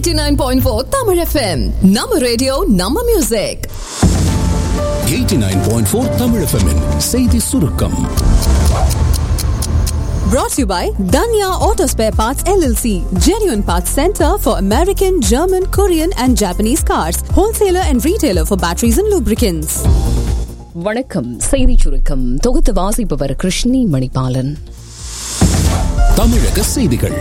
89.4 Tamil FM. நம்ம radio நம்ம music 89.4 Tamil FM -இன் செய்தி சுருக்கம் brought to you by Danya Auto Spare Parts LLC, genuine parts center for American, German, Korean and Japanese cars, wholesaler and retailer for batteries and lubricants. வணக்கம் செய்தி சுருக்கம் தொகுத்து வாசிப்பவர் கிருஷ்ணி மணிபாலன் தமிழக செய்திகள்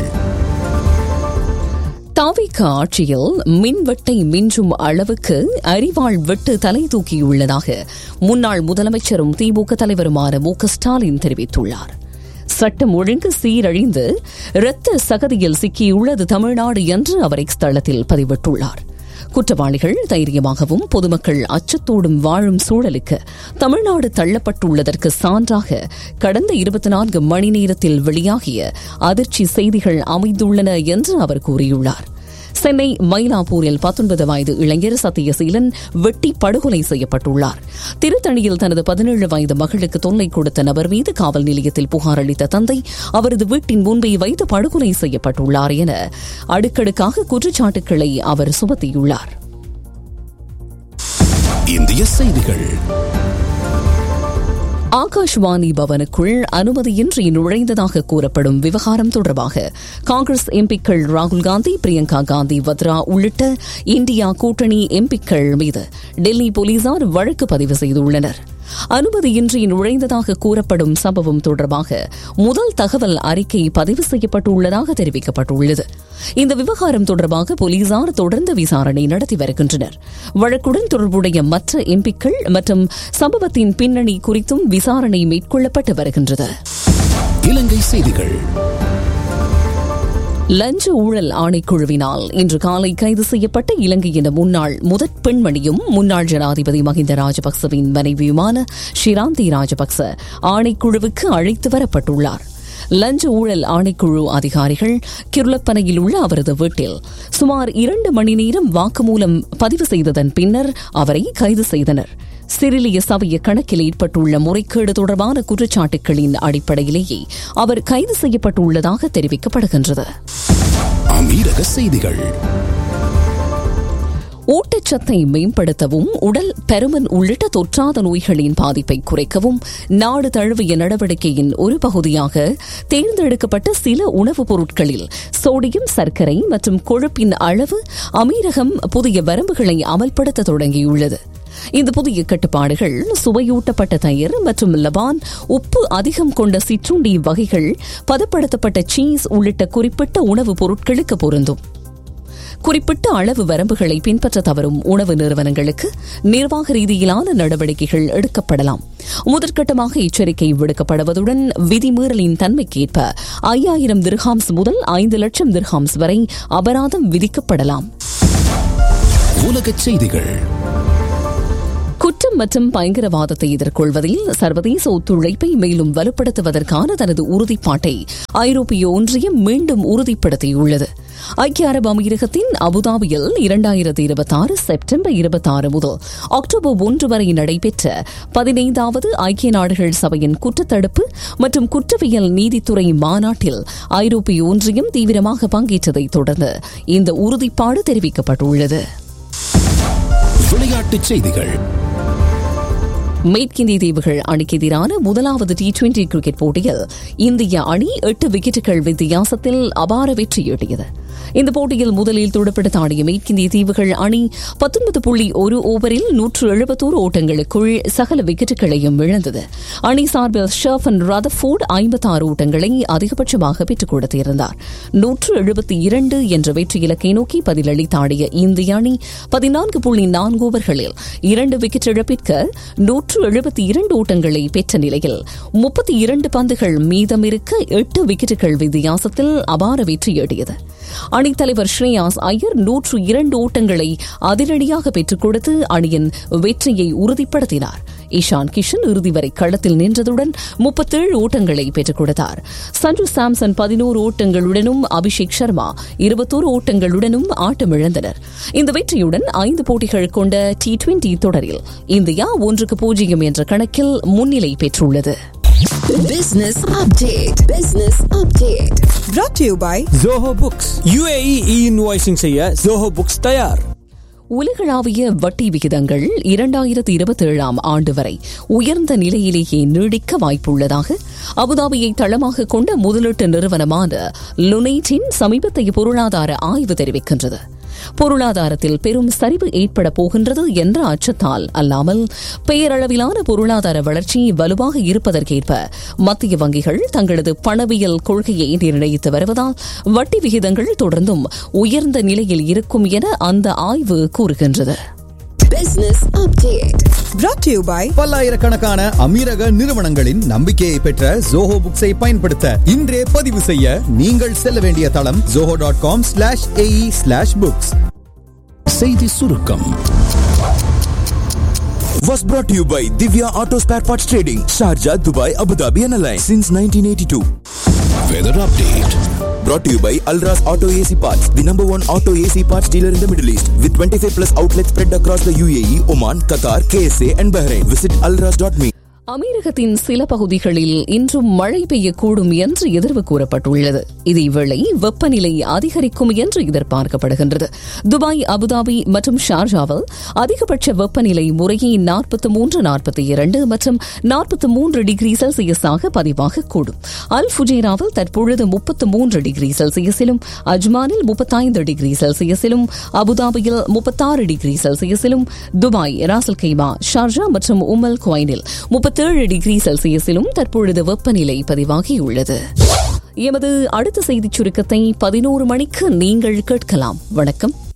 தாவிக ஆட்சியில் மின்வெட்டை மிஞ்சும் அளவுக்கு அரிவாள் வெட்டு தலை தூக்கியுள்ளதாக முன்னாள் முதலமைச்சரும் திமுக தலைவருமான மு க ஸ்டாலின் தெரிவித்துள்ளார் சட்டம் ஒழுங்கு சீரழிந்து இரத்த சகதியில் சிக்கியுள்ளது தமிழ்நாடு என்று அவர் எக்ஸ் தளத்தில் பதிவிட்டுள்ளார் குற்றவாளிகள் தைரியமாகவும் பொதுமக்கள் அச்சத்தோடும் வாழும் சூழலுக்கு தமிழ்நாடு தள்ளப்பட்டுள்ளதற்கு சான்றாக கடந்த இருபத்தி நான்கு மணி நேரத்தில் வெளியாகிய அதிர்ச்சி செய்திகள் அமைந்துள்ளன என்று அவர் கூறியுள்ளார் சென்னை மயிலாப்பூரில் பத்தொன்பது வயது இளைஞர் சத்தியசீலன் வெட்டி படுகொலை செய்யப்பட்டுள்ளார் திருத்தணியில் தனது பதினேழு வயது மகளுக்கு தொல்லை கொடுத்த நபர் மீது காவல் நிலையத்தில் புகார் அளித்த தந்தை அவரது வீட்டின் முன்பே வைத்து படுகொலை செய்யப்பட்டுள்ளார் என அடுக்கடுக்காக குற்றச்சாட்டுக்களை அவர் சுமத்தியுள்ளார் இந்திய செய்திகள் ஆகாஷ்வாணி பவனுக்குள் அனுமதியின்றி நுழைந்ததாக கூறப்படும் விவகாரம் தொடர்பாக காங்கிரஸ் எம்பிக்கள் ராகுல் காந்தி பிரியங்கா காந்தி வத்ரா உள்ளிட்ட இந்தியா கூட்டணி எம்பிக்கள் மீது டெல்லி போலீசார் வழக்கு பதிவு செய்துள்ளனர் அனுமதியின்றி நுழைந்ததாக கூறப்படும் சம்பவம் தொடர்பாக முதல் தகவல் அறிக்கை பதிவு செய்யப்பட்டுள்ளதாக தெரிவிக்கப்பட்டுள்ளது இந்த விவகாரம் தொடர்பாக போலீசார் தொடர்ந்து விசாரணை நடத்தி வருகின்றனர் வழக்குடன் தொடர்புடைய மற்ற எம்பிக்கள் மற்றும் சம்பவத்தின் பின்னணி குறித்தும் விசாரணை மேற்கொள்ளப்பட்டு வருகின்றது இலங்கை செய்திகள் லஞ்ச ஊழல் ஆணைக்குழுவினால் இன்று காலை கைது செய்யப்பட்ட இலங்கையின் முன்னாள் முதற் பெண்மணியும் முன்னாள் ஜனாதிபதி மஹிந்த ராஜபக்சவின் மனைவியுமான ஷிராந்தி ராஜபக்ச ஆணைக்குழுவுக்கு அழைத்து வரப்பட்டுள்ளார் லஞ்ச ஊழல் ஆணைக்குழு அதிகாரிகள் கிருளப்பனையில் உள்ள அவரது வீட்டில் சுமார் இரண்டு மணி நேரம் வாக்குமூலம் பதிவு செய்ததன் பின்னர் அவரை கைது செய்தனர் சிறிலிய சபைய கணக்கில் ஏற்பட்டுள்ள முறைகேடு தொடர்பான குற்றச்சாட்டுகளின் அடிப்படையிலேயே அவர் கைது செய்யப்பட்டுள்ளதாக தெரிவிக்கப்படுகின்றது அமீரக செய்திகள் ஊட்டச்சத்தை மேம்படுத்தவும் உடல் பருமன் உள்ளிட்ட தொற்றாத நோய்களின் பாதிப்பை குறைக்கவும் நாடு தழுவிய நடவடிக்கையின் ஒரு பகுதியாக தேர்ந்தெடுக்கப்பட்ட சில உணவுப் பொருட்களில் சோடியம் சர்க்கரை மற்றும் கொழுப்பின் அளவு அமீரகம் புதிய வரம்புகளை அமல்படுத்த தொடங்கியுள்ளது இந்த புதிய கட்டுப்பாடுகள் சுவையூட்டப்பட்ட தயிர் மற்றும் லபான் உப்பு அதிகம் கொண்ட சிற்றுண்டி வகைகள் பதப்படுத்தப்பட்ட சீஸ் உள்ளிட்ட குறிப்பிட்ட உணவுப் பொருட்களுக்கு பொருந்தும் குறிப்பிட்ட அளவு வரம்புகளை பின்பற்ற தவறும் உணவு நிறுவனங்களுக்கு நிர்வாக ரீதியிலான நடவடிக்கைகள் எடுக்கப்படலாம் முதற்கட்டமாக எச்சரிக்கை விடுக்கப்படுவதுடன் விதிமீறலின் தன்மைக்கேற்ப ஐயாயிரம் திர்ஹாம்ஸ் முதல் ஐந்து லட்சம் திர்ஹாம்ஸ் வரை அபராதம் விதிக்கப்படலாம் உலகச் செய்திகள் குற்றம் மற்றும் பயங்கரவாதத்தை எதிர்கொள்வதில் சர்வதேச ஒத்துழைப்பை மேலும் வலுப்படுத்துவதற்கான தனது உறுதிப்பாட்டை ஐரோப்பிய ஒன்றியம் மீண்டும் உறுதிப்படுத்தியுள்ளது ஐக்கிய அரபு அமீரகத்தின் அபுதாபியில் இரண்டாயிரத்தி இருபத்தி ஆறு செப்டம்பர் இருபத்தி ஆறு முதல் அக்டோபர் ஒன்று வரை நடைபெற்ற பதினைந்தாவது ஐக்கிய நாடுகள் சபையின் குற்றத்தடுப்பு மற்றும் குற்றவியல் நீதித்துறை மாநாட்டில் ஐரோப்பிய ஒன்றியம் தீவிரமாக பங்கேற்றதைத் தொடர்ந்து இந்த உறுதிப்பாடு தெரிவிக்கப்பட்டுள்ளது விளையாட்டுச் செய்திகள் மேற்கிந்திய தீவுகள் அணிக்கு எதிரான முதலாவது டி டுவெண்டி கிரிக்கெட் போட்டியில் இந்திய அணி எட்டு விக்கெட்டுகள் வித்தியாசத்தில் அபார வெற்றியீட்டியது இந்த போட்டியில் முதலில் துடுப்படுத்த ஆடிய மேற்கிந்திய தீவுகள் அணி பத்தொன்பது புள்ளி ஒரு ஓவரில் நூற்று எழுபத்தோரு ஓட்டங்களுக்குள் சகல விக்கெட்டுகளையும் இழந்தது அணி சார்பில் ஷர்ஃபன் ரதஃபோர்ட் ஐம்பத்தாறு ஓட்டங்களை அதிகபட்சமாக பெற்றுக் கொடுத்திருந்தார் நூற்று எழுபத்தி இரண்டு என்ற வெற்றி இலக்கை நோக்கி பதிலளித்த ஆடிய இந்திய அணி பதினான்கு புள்ளி நான்கு ஓவர்களில் இரண்டு விக்கெட் இழப்பிற்கு நூற்று எழுபத்தி இரண்டு ஓட்டங்களை பெற்ற நிலையில் முப்பத்தி இரண்டு பந்துகள் மீதமிருக்க எட்டு விக்கெட்டுகள் வித்தியாசத்தில் அபார வெற்றியீட்டியது அணித்தலைவர் ஸ்ரேயாஸ் ஐயர் நூற்று இரண்டு ஓட்டங்களை அதிரடியாக பெற்றுக் கொடுத்து அணியின் வெற்றியை உறுதிப்படுத்தினார் இஷான் கிஷன் இறுதி வரை களத்தில் நின்றதுடன் முப்பத்தேழு ஓட்டங்களை பெற்றுக் கொடுத்தார் சஞ்சு சாம்சன் பதினோரு ஓட்டங்களுடனும் அபிஷேக் சர்மா இருபத்தோரு ஓட்டங்களுடனும் ஆட்டமிழந்தனர் இந்த வெற்றியுடன் ஐந்து போட்டிகள் கொண்ட டி டுவெண்டி தொடரில் இந்தியா ஒன்றுக்கு பூஜ்ஜியம் என்ற கணக்கில் முன்னிலை பெற்றுள்ளது Business update. Business update. brought to you by Zoho books UAE e invoicing செய்ய ஜோஹோ புக்ஸ் தயார் உலகளாவிய வட்டி விகிதங்கள் இரண்டாயிரத்தி இருபத்தி ஏழாம் ஆண்டு வரை உயர்ந்த நிலையிலேயே நீடிக்க வாய்ப்புள்ளதாக அபுதாபியை தளமாக கொண்ட முதலீட்டு நிறுவனமான லுனைட்டின் சமீபத்திய பொருளாதார ஆய்வு தெரிவிக்கின்றது பொருளாதாரத்தில் பெரும் சரிவு ஏற்பட போகின்றது என்ற அச்சத்தால் அல்லாமல் பெயரளவிலான பொருளாதார வளர்ச்சி வலுவாக இருப்பதற்கேற்ப மத்திய வங்கிகள் தங்களது பணவியல் கொள்கையை நிர்ணயித்து வருவதால் வட்டி விகிதங்கள் தொடர்ந்தும் உயர்ந்த நிலையில் இருக்கும் என அந்த ஆய்வு கூறுகின்றது Business update. brought to you by பல்லாயிரக்கணக்கான அமீரக நிறுவனங்களின் நம்பிக்கையை பெற்ற ஜோஹோ புக்ஸை பயன்படுத்த இன்றே பதிவு செய்ய நீங்கள் செல்ல வேண்டிய தளம் Zoho dot com slash AE slash books செய்தி சுருக்கம் was brought to you by Divya Auto Spare Parts Trading, Sharjah, Dubai, Abu Dhabi and Alliance since 1982. Weather update Brought to you by Alras Auto AC Parts, the number one auto AC parts dealer in the Middle East, with 25 plus outlets spread across the UAE, Oman, Qatar, KSA and Bahrain. Visit alras.me. அமீரகத்தின் சில பகுதிகளில் இன்றும் மழை பெய்யக்கூடும் என்று எதிர்வு கூறப்பட்டுள்ளது இதேவேளை வெப்பநிலை அதிகரிக்கும் என்று எதிர்பார்க்கப்படுகின்றது துபாய் அபுதாபி மற்றும் ஷார்ஜாவில் அதிகபட்ச வெப்பநிலை முறையே நாற்பத்தி மூன்று நாற்பத்தி இரண்டு மற்றும் நாற்பத்தி மூன்று டிகிரி செல்சியஸாக பதிவாகக்கூடும் அல் ஃபுஜேராவில் தற்பொழுது முப்பத்து மூன்று டிகிரி செல்சியஸிலும் அஜ்மானில் முப்பத்தைந்து டிகிரி செல்சியஸிலும் அபுதாபியில் முப்பத்தாறு டிகிரி செல்சியஸிலும் துபாய் ராசல் கைமா ஷார்ஜா மற்றும் உமல் குவைனில் முப்பத்தேழு டிகிரி செல்சியஸிலும் தற்பொழுது வெப்பநிலை பதிவாகியுள்ளது எமது அடுத்த செய்திச் சுருக்கத்தை பதினோரு மணிக்கு நீங்கள் கேட்கலாம் வணக்கம்